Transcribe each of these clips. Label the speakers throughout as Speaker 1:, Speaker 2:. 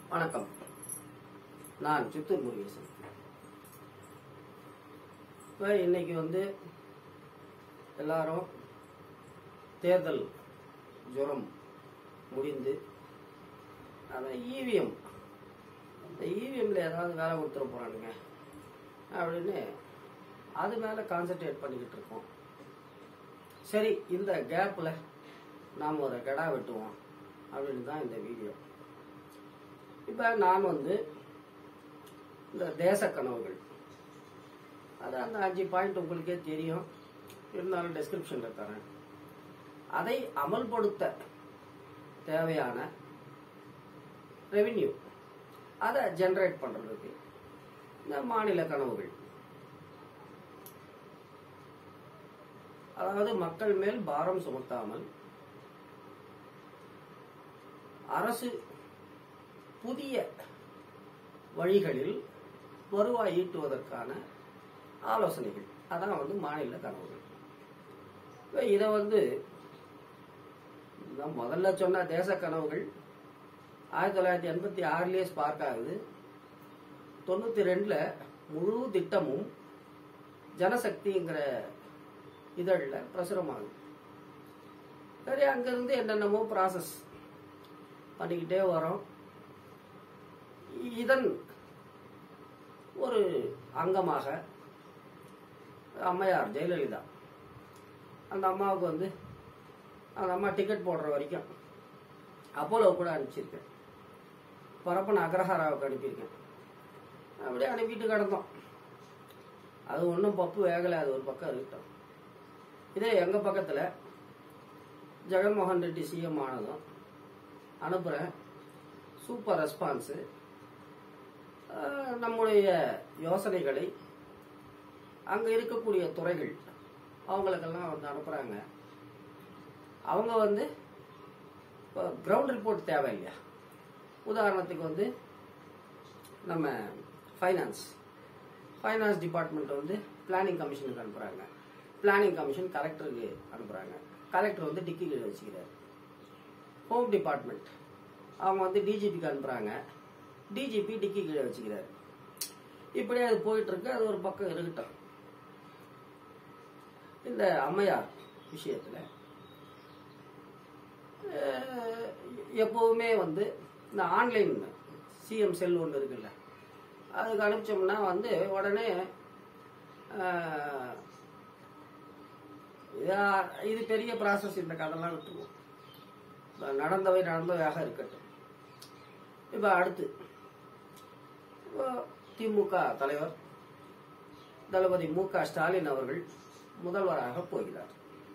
Speaker 1: வணக்கம் நான் சித்தூர் முருகேசன் இப்போ இன்னைக்கு வந்து எல்லாரும் தேர்தல் ஜுரம் முடிந்து அந்த இவிஎம் அந்த இவிஎம்ல ஏதாவது வேலை கொடுத்துட போறானுங்க அப்படின்னு அது மேலே கான்சென்ட்ரேட் பண்ணிக்கிட்டு இருக்கோம் சரி இந்த கேப்பில் நாம் ஒரு கடா வெட்டுவோம் அப்படின்னு தான் இந்த வீடியோ இப்போ நான் வந்து இந்த தேச கனவுகள் அது அந்த அஞ்சு பாயிண்ட் உங்களுக்கே தெரியும் இருந்தாலும் டெஸ்கிரிப்ஷனில் தரேன் அதை அமல்படுத்த தேவையான ரெவின்யூ அதை ஜெனரேட் பண்ணுறதுக்கு இந்த மாநில கனவுகள் அதாவது மக்கள் மேல் பாரம் சுமத்தாமல் அரசு புதிய வழிகளில் வருவாய் ஈட்டுவதற்கான ஆலோசனைகள் அதான் வந்து மாநில கனவுகள் இப்ப இதை வந்து நான் முதல்ல சொன்ன தேச கனவுகள் ஆயிரத்தி தொள்ளாயிரத்தி எண்பத்தி ஆறுலயே ஸ்பார்க் ஆகுது தொண்ணூத்தி ரெண்டுல முழு திட்டமும் ஜனசக்திங்கிற இதழில் பிரசுரமாகுது சரி அங்கிருந்து என்னென்னமோ ப்ராசஸ் பண்ணிக்கிட்டே வரோம் இதன் ஒரு அங்கமாக அம்மையார் ஜெயலலிதா அந்த அம்மாவுக்கு வந்து அந்த அம்மா டிக்கெட் போடுற வரைக்கும் அப்போலோ கூட அனுப்பிச்சிருக்கேன் பரப்பன் அக்ரஹாராவுக்கு அனுப்பியிருக்கேன் அப்படியே அனுப்பிட்டு கிடந்தோம் அது ஒன்றும் பப்பு வேகலை அது ஒரு பக்கம் இருக்கட்டும் இதே எங்கள் பக்கத்தில் ஜெகன்மோகன் ரெட்டி சிஎம் ஆனதும் அனுப்புகிறேன் சூப்பர் ரெஸ்பான்ஸு நம்முடைய யோசனைகளை அங்கே இருக்கக்கூடிய துறைகள் அவங்களுக்கெல்லாம் வந்து அனுப்புகிறாங்க அவங்க வந்து இப்போ கிரவுண்ட் ரிப்போர்ட் தேவை இல்லையா உதாரணத்துக்கு வந்து நம்ம ஃபைனான்ஸ் ஃபைனான்ஸ் டிபார்ட்மெண்ட் வந்து பிளானிங் கமிஷனுக்கு அனுப்புகிறாங்க பிளானிங் கமிஷன் கலெக்டருக்கு அனுப்புகிறாங்க கலெக்டர் வந்து டிக்கி கீழே வச்சுக்கிறார் ஹோம் டிபார்ட்மெண்ட் அவங்க வந்து டிஜிபிக்கு அனுப்புகிறாங்க டிஜிபி டிக்கி கீழே வச்சுக்கிறாரு இப்படியே அது போயிட்டு இருக்கு அது ஒரு பக்கம் இருக்கட்டும் இந்த அம்மையார் விஷயத்துல அஹ், எப்பவுமே வந்து இந்த ஆன்லைன் சிஎம் செல் ஒன்று இருக்குல்ல அதுக்கு அனுப்பிச்சோம்னா வந்து உடனே அஹ், இதா- இது பெரிய ப்ராசஸ் இந்த கதைலாம் விட்டுருவோம் இப்ப நடந்தவை நடந்தவையாக இருக்கட்டும் இப்ப அடுத்து இப்போ திமுக தலைவர் தளபதி மு க ஸ்டாலின் அவர்கள் முதல்வராக போகிறார்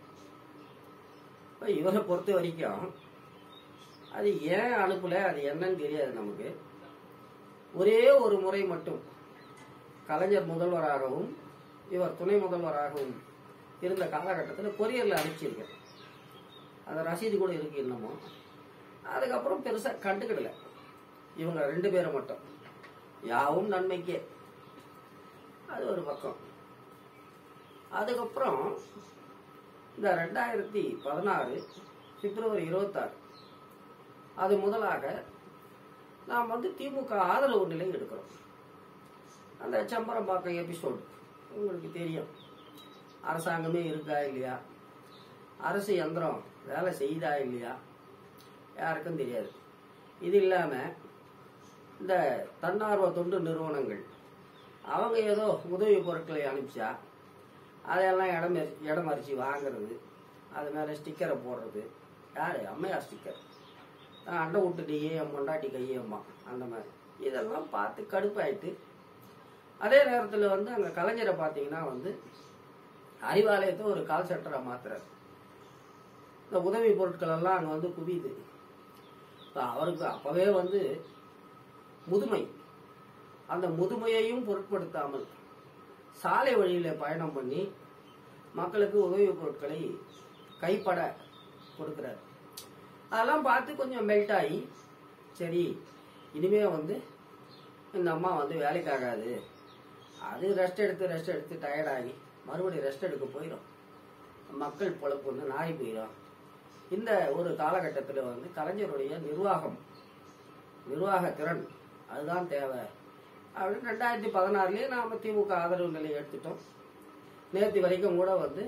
Speaker 1: இப்ப இவரை பொறுத்த வரைக்கும் அது ஏன் அனுப்பல அது என்னன்னு தெரியாது நமக்கு ஒரே ஒரு முறை மட்டும் கலைஞர் முதல்வராகவும் இவர் துணை முதல்வராகவும் இருந்த காலகட்டத்தில் கொரியர்ல அனுப்பிச்சிருக்கேன் அந்த ரசீது கூட இருக்கு இன்னமும் அதுக்கப்புறம் பெருசா கண்டுக்கிடல இவங்க ரெண்டு பேரும் மட்டும் யாவும் நன்மைக்கே அது ஒரு பக்கம் அதுக்கப்புறம் இந்த ரெண்டாயிரத்தி பதினாறு பிப்ரவரி இருபத்தாறு அது முதலாக நாம் வந்து திமுக ஆதரவு நிலை எடுக்கிறோம் அந்த சம்பரம்பாக்கம் எபிசோடு உங்களுக்கு தெரியும் அரசாங்கமே இருக்கா இல்லையா அரசு யந்திரம் வேலை செய்யுதா இல்லையா யாருக்கும் தெரியாது இது இல்லாம இந்த தன்னார்வ தொண்டு நிறுவனங்கள் அவங்க ஏதோ உதவி பொருட்களை அனுப்பிச்சா அதையெல்லாம் இடம் இடம் மறிச்சு வாங்குறது அது மேல ஸ்டிக்கரை போடுறது யாரு அம்மையார் ஸ்டிக்கர் அண்டை விட்டுட்டியே என் பொண்டாட்டி கையம்மா அந்த மாதிரி இதெல்லாம் பார்த்து கடுப்பாயிட்டு அதே நேரத்தில் வந்து அங்கே கலைஞரை பார்த்தீங்கன்னா வந்து அறிவாலயத்தை ஒரு கால் சென்டராக மாத்துறாரு இந்த உதவி பொருட்கள் எல்லாம் அங்கே வந்து குவியுது இப்ப அவருக்கு அப்பவே வந்து முதுமை அந்த முதுமையையும் பொருட்படுத்தாமல் சாலை வழியில பயணம் பண்ணி மக்களுக்கு உதவி பொருட்களை கைப்பட கொடுக்கிறார் அதெல்லாம் பார்த்து கொஞ்சம் மெல்ட் ஆகி சரி இனிமே வந்து இந்த அம்மா வந்து வேலைக்கு ஆகாது அது ரெஸ்ட் எடுத்து ரெஸ்ட் எடுத்து டயர்டாகி மறுபடியும் ரெஸ்ட் எடுக்க போயிடும் மக்கள் பொழப்பு வந்து நாரி போயிடும் இந்த ஒரு காலகட்டத்தில் வந்து கலைஞருடைய நிர்வாகம் நிர்வாக திறன் அதுதான் தேவை அப்படின்னு ரெண்டாயிரத்தி பதினாறுலயே நாம திமுக ஆதரவு நிலையை எடுத்துட்டோம் நேற்று வரைக்கும் கூட வந்து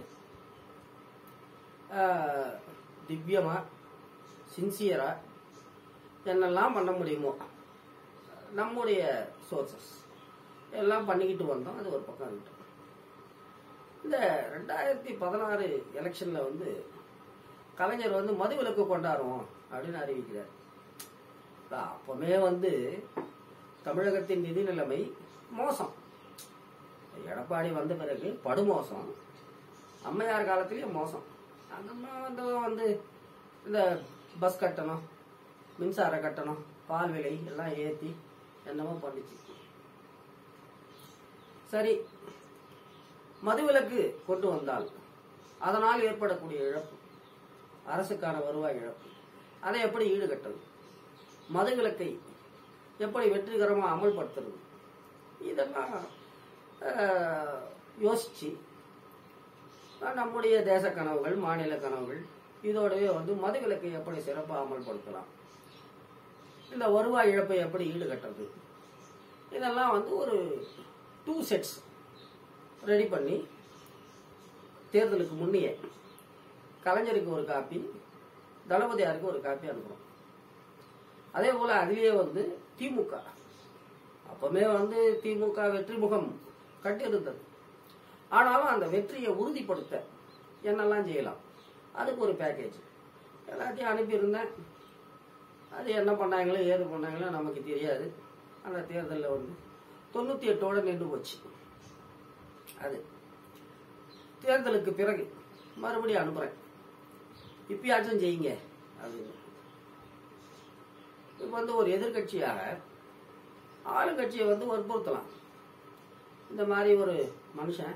Speaker 1: ஆஹ், திவ்யமா சின்சியரா என்னெல்லாம் பண்ண முடியுமோ நம்முடைய சோர்சஸ் எல்லாம் பண்ணிக்கிட்டு வந்தோம் அது ஒரு பக்கம் இருக்கட்டும் இந்த ரெண்டாயிரத்தி பதினாறு எலெக்ஷன்ல வந்து கலைஞர் வந்து மதுவிலக்கு கொண்டாடுவோம் அப்படின்னு அறிவிக்கிறார் அதான் அப்பவே வந்து தமிழகத்தின் நிதி நிலைமை மோசம் எடப்பாடி வந்த பிறகு படுமோசம் அம்மையார் காலத்திலேயும் மோசம் அந்த அம்மா வந்தவன் வந்து இந்த பஸ் கட்டணம் மின்சார கட்டணம் பால் விலை எல்லாம் ஏற்றி என்னமோ பண்ணிச்சு சரி மதுவிலக்கு கொண்டு வந்தால் அதனால் ஏற்படக்கூடிய இழப்பு அரசுக்கான வருவாய் இழப்பு அதை எப்படி ஈடுகட்டது மதுவிலக்கை எப்படி வெற்றிகரமா அமல்படுத்துறது இதெல்லாம் ஆஹ், யோசிச்சு ஆஹ், நம்முடைய தேச கனவுகள் மாநில கனவுகள் இதோடவே வந்து மதுவிலக்கை எப்படி சிறப்பாக அமல்படுத்தலாம் இந்த வருவாய் இழப்பை எப்படி ஈடுகட்டுறது இதெல்லாம் வந்து ஒரு டூ செட்ஸ் ரெடி பண்ணி தேர்தலுக்கு முன்னையே கலைஞருக்கு ஒரு காப்பி தளபதியாருக்கு ஒரு காப்பி அனுப்புறோம் அதே போல அதிலேயே வந்து திமுக அப்பவுமே வந்து திமுக வெற்றி முகம் கட்டியிருந்தது ஆனாலும் அந்த வெற்றியை உறுதிப்படுத்த என்னெல்லாம் செய்யலாம் அதுக்கு ஒரு பேக்கேஜ் எல்லாத்தையும் அனுப்பியிருந்தேன் அது என்ன பண்ணாங்களோ ஏது பண்ணாங்களோ நமக்கு தெரியாது அந்த தேர்தலில் வந்து தொண்ணூற்றி எட்டோட நின்று போச்சு அது தேர்தலுக்கு பிறகு மறுபடியும் அனுப்புறேன் இப்பயாச்சும் செய்யுங்க அப்படின்னு இப்போ வந்து ஒரு எதிர்க்கட்சியாக ஆளுங்கட்சியை வந்து வற்புறுத்தலாம் இந்த மாதிரி ஒரு மனுஷன்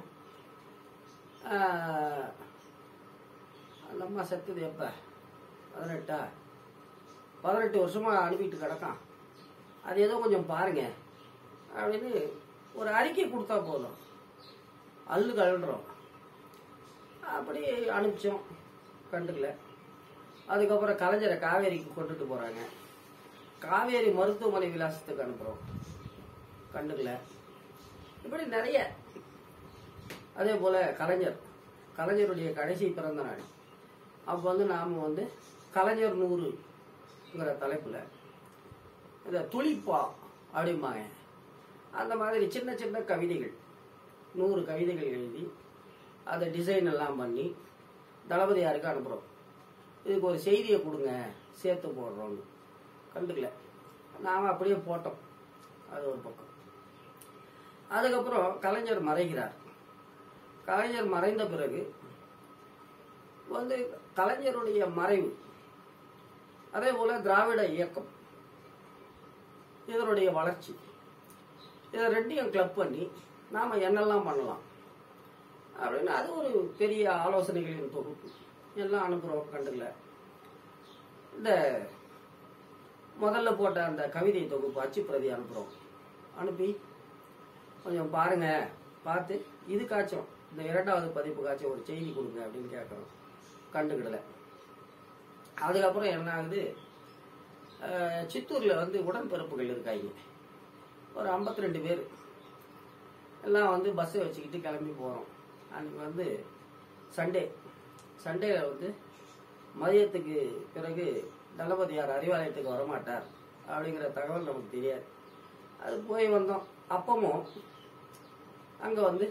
Speaker 1: ஆஹ், அந்த அம்மா செத்துது எப்ப பதினெட்டா பதினெட்டு வருஷமா அனுப்பிட்டு கிடக்கான் அது ஏதோ கொஞ்சம் பாருங்க அப்படின்னு ஒரு அறிக்கை கொடுத்தா போதும் அள்ளு கழன்றோம் அப்படி அனுப்பிச்சோம் கண்டுக்கல அதுக்கப்புறம் கலைஞரை காவேரிக்கு கொண்டுட்டு போறாங்க காவேரி மருத்துவமனை விலாசத்துக்கு அனுப்புறோம் கண்டுக்கல இப்படி நிறைய அதே போல கலைஞர் கலைஞருடைய கடைசி பிறந்த நாள் அப்போ வந்து நாம வந்து கலைஞர் நூறுங்கிற தலைப்புல இந்த துளிப்பா அப்படிம்பாங்க அந்த மாதிரி சின்ன சின்ன கவிதைகள் நூறு கவிதைகள் எழுதி அதை டிசைன் எல்லாம் பண்ணி தளபதியாருக்கு அனுப்புகிறோம் இதுக்கு ஒரு செய்தியை கொடுங்க சேர்த்து போடுறோம்னு கண்டுக்கல நாம் அப்படியே போட்டோம் அது ஒரு பக்கம் அதுக்கப்புறம் கலைஞர் மறைகிறார் கலைஞர் மறைந்த பிறகு வந்து கலைஞருடைய மறைவு அதே போல திராவிட இயக்கம் இதனுடைய வளர்ச்சி இதை ரெண்டையும் கிளப் பண்ணி நாம என்னெல்லாம் பண்ணலாம் அப்படின்னு அது ஒரு பெரிய ஆலோசனைகளின் தொகுப்பு எல்லாம் அனுப்புறோம் கண்டுக்கல இந்த முதல்ல போட்ட அந்த கவிதை தொகுப்பு அச்சு பிரதி அனுப்புறோம் அனுப்பி கொஞ்சம் பாருங்க பார்த்து இதுக்காச்சும் இந்த இரண்டாவது பதிப்புக்காச்சும் ஒரு செய்தி கொடுங்க அப்படின்னு கேட்குறோம் கண்டுக்கிடல அதுக்கப்புறம் என்ன ஆகுது அஹ், சித்தூர்ல வந்து உடன்பிறப்புகள் இருக்காங்க ஒரு 52 ரெண்டு பேர் எல்லாம் வந்து பஸ்ஸை வச்சுக்கிட்டு கிளம்பி போகிறோம் அன்னைக்கு வந்து சண்டே சண்டேல வந்து மதியத்துக்கு பிறகு தளபதியார் அறிவாலயத்துக்கு வரமாட்டார் அப்படிங்கிற தகவல் நமக்கு தெரியாது அது போய் வந்தோம் அப்பமும் அங்கே வந்து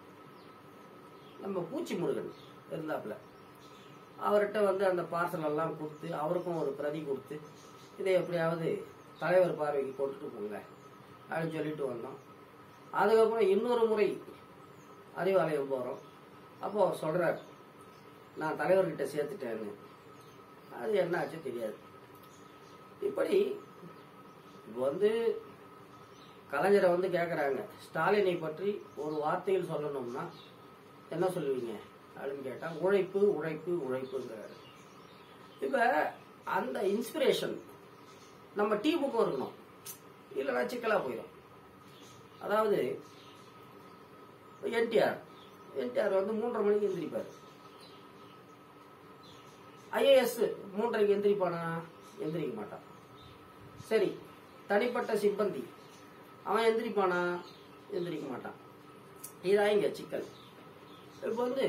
Speaker 1: நம்ம பூச்சி முருகன் இருந்தாப்புல அவர்கிட்ட வந்து அந்த பார்சல் எல்லாம் கொடுத்து அவருக்கும் ஒரு பிரதி கொடுத்து இதை எப்படியாவது தலைவர் பார்வைக்கு கொண்டுட்டு போங்க அப்படின்னு சொல்லிட்டு வந்தோம் அதுக்கப்புறம் இன்னொரு முறை அறிவாலயம் போகிறோம் அப்போ அவர் சொல்கிறார் நான் தலைவர்கிட்ட சேர்த்துட்டேன்னு அது என்ன ஆச்சு தெரியாது இப்படி இப்போ வந்து கலைஞரை வந்து கேட்குறாங்க ஸ்டாலினை பற்றி ஒரு வார்த்தையில் சொல்லணும்னா என்ன சொல்லுவீங்க அப்படின்னு கேட்டால் உழைப்பு உழைப்பு உழைப்புங்கிறாரு இப்போ அந்த இன்ஸ்பிரேஷன் நம்ம டீமுக்கும் இருக்கணும் இல்லைன்னா சிக்கலாக போயிடும் அதாவது என்டிஆர் என்டிஆர் வந்து மூன்றரை மணிக்கு எந்திரிப்பார் ஐஏஎஸ் மூன்றரைக்கு எந்திரிப்பானா எந்திரிக்க மாட்டான் சரி தனிப்பட்ட சிப்பந்தி அவன் எந்திரிப்பானா எந்திரிக்க மாட்டான் இதான் இங்க சிக்கல் இப்போ வந்து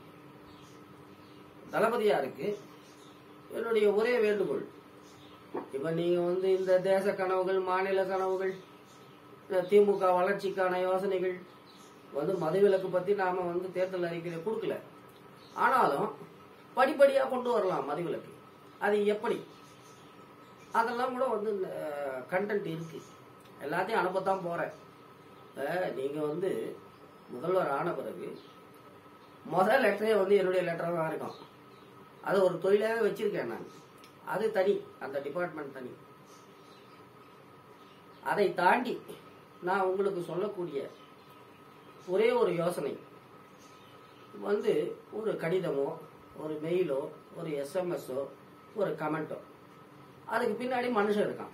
Speaker 1: தளபதியாருக்கு என்னுடைய ஒரே வேண்டுகோள் இப்ப நீங்க வந்து இந்த தேச கனவுகள் மாநில கனவுகள் இந்த திமுக வளர்ச்சிக்கான யோசனைகள் வந்து மதுவிலக்கு பத்தி நாம வந்து தேர்தல் அறிக்கையில கொடுக்கல ஆனாலும் படிப்படியா கொண்டு வரலாம் மதுவிலக்கு அது எப்படி அதெல்லாம் கூட வந்து கண்டென்ட் இருக்கு எல்லாத்தையும் அனுப்பத்தான் போறேன் அஹ் நீங்க வந்து முதல்வர் ஆன பிறகு முதல் லெட்டரே வந்து என்னுடைய லெட்டராக தான் இருக்கும் அது ஒரு தொழிலாகவே வச்சிருக்கேன் நான் அது தனி அந்த டிபார்ட்மெண்ட் தனி அதை தாண்டி நான் உங்களுக்கு சொல்லக்கூடிய ஒரே ஒரு யோசனை வந்து ஒரு கடிதமோ ஒரு மெயிலோ ஒரு எஸ்எம்எஸோ ஒரு கமெண்ட்டோ அதுக்கு பின்னாடி மனுஷன் இருக்கான்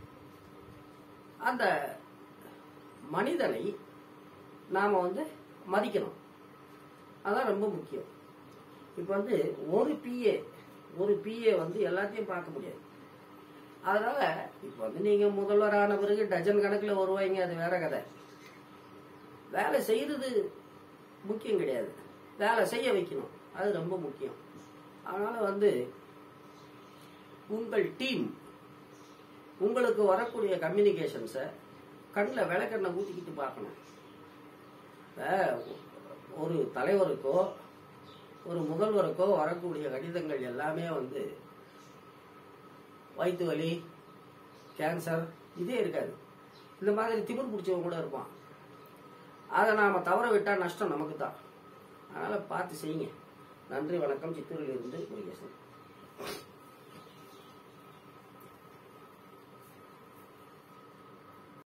Speaker 1: அந்த மனிதனை நாம வந்து மதிக்கணும் அதான் ரொம்ப முக்கியம் இப்போ வந்து ஒரு பிஏ ஒரு பிஏ வந்து எல்லாத்தையும் பார்க்க முடியாது அதனால இப்போ வந்து நீங்க முதல்வர் ஆன பிறகு டஜன் கணக்கில் வருவாங்க அது வேற கதை வேலை செய்யறது முக்கியம் கிடையாது வேலை செய்ய வைக்கணும் அது ரொம்ப முக்கியம் அதனால வந்து உங்கள் டீம் உங்களுக்கு வரக்கூடிய கம்யூனிகேஷன்ஸை கண்ணில் விளக்கெண்ணை ஊற்றிக்கிட்டு பார்க்கணும் இப்ப ஒரு தலைவருக்கோ ஒரு முதல்வருக்கோ வரக்கூடிய கடிதங்கள் எல்லாமே வந்து வயிற்று வலி கேன்சர் இதே இருக்காது இந்த மாதிரி திமிர் பிடிச்சவங்க கூட இருப்பான் அதை நாம் தவற விட்டால் நஷ்டம் நமக்கு தான் அதனால் பார்த்து செய்யுங்க நன்றி வணக்கம் சித்தூரிலிருந்து முருகேசன்